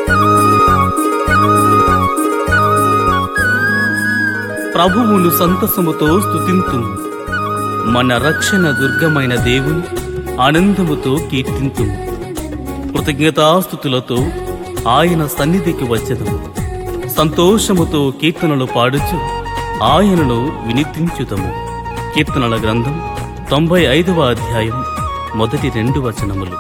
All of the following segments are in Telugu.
ప్రభువును సంతసముతో స్తుతింతుము మన రక్షణ దుర్గమైన దేవుని ఆనందముతో కీర్తింతుము కృతజ్ఞతాస్థుతులతో ఆయన సన్నిధికి వచ్చదము సంతోషముతో కీర్తనలు పాడుచు ఆయనను వినితించుతము కీర్తనల గ్రంథం తొంభై ఐదవ అధ్యాయం మొదటి రెండు వచనములు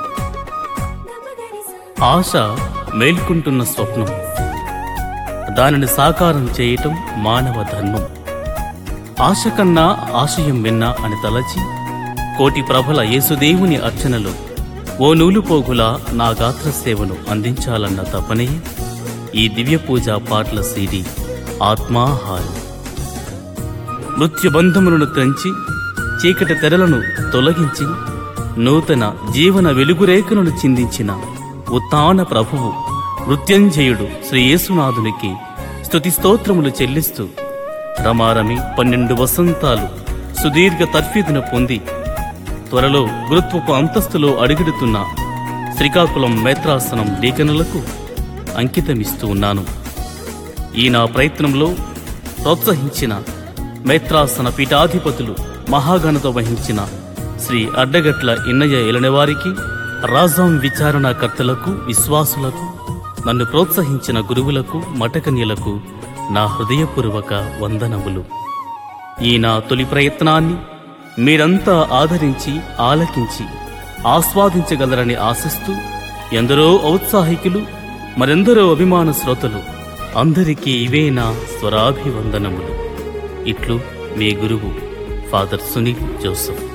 ఆశ మేల్కుంటున్న స్వప్నం దానిని సాకారం చేయటం మానవ ధర్మం ఆశ కన్నా ఆశయం విన్నా అని తలచి కోటి ప్రభల యేసుదేవుని అర్చనలో ఓ నూలు పోగులా నా గాత్ర సేవను అందించాలన్న తపనే ఈ దివ్య పూజ పాటల సీడి ఆత్మాహారం మృత్యుబంధములను త్రంచి చీకటి తెరలను తొలగించి నూతన జీవన వెలుగురేఖలను చిందించిన ఉత్తాన ప్రభువు మృత్యుంజయుడు శ్రీ యేసునాథునికి స్తుతి స్తోత్రములు చెల్లిస్తూ రమారమి పన్నెండు వసంతాలు సుదీర్ఘ తర్ఫీదును పొంది త్వరలో గురుత్వపు అంతస్తులో అడుగుడుతున్న శ్రీకాకుళం మేత్రాసనం డీకనులకు అంకితమిస్తూ ఉన్నాను ఈ నా ప్రయత్నంలో ప్రోత్సహించిన మేత్రాసన పీఠాధిపతులు మహాగణత వహించిన శ్రీ అడ్డగట్ల ఇన్నయ్య ఎలనవారికి రాజాం విచారణకర్తలకు విశ్వాసులకు నన్ను ప్రోత్సహించిన గురువులకు మఠకన్యలకు నా హృదయపూర్వక వందనములు ఈ నా తొలి ప్రయత్నాన్ని మీరంతా ఆదరించి ఆలకించి ఆస్వాదించగలరని ఆశిస్తూ ఎందరో ఔత్సాహికులు మరెందరో అభిమాన శ్రోతలు అందరికీ ఇవే నా స్వరాభివందనములు ఇట్లు మీ గురువు ఫాదర్ సునీల్ జోసఫ్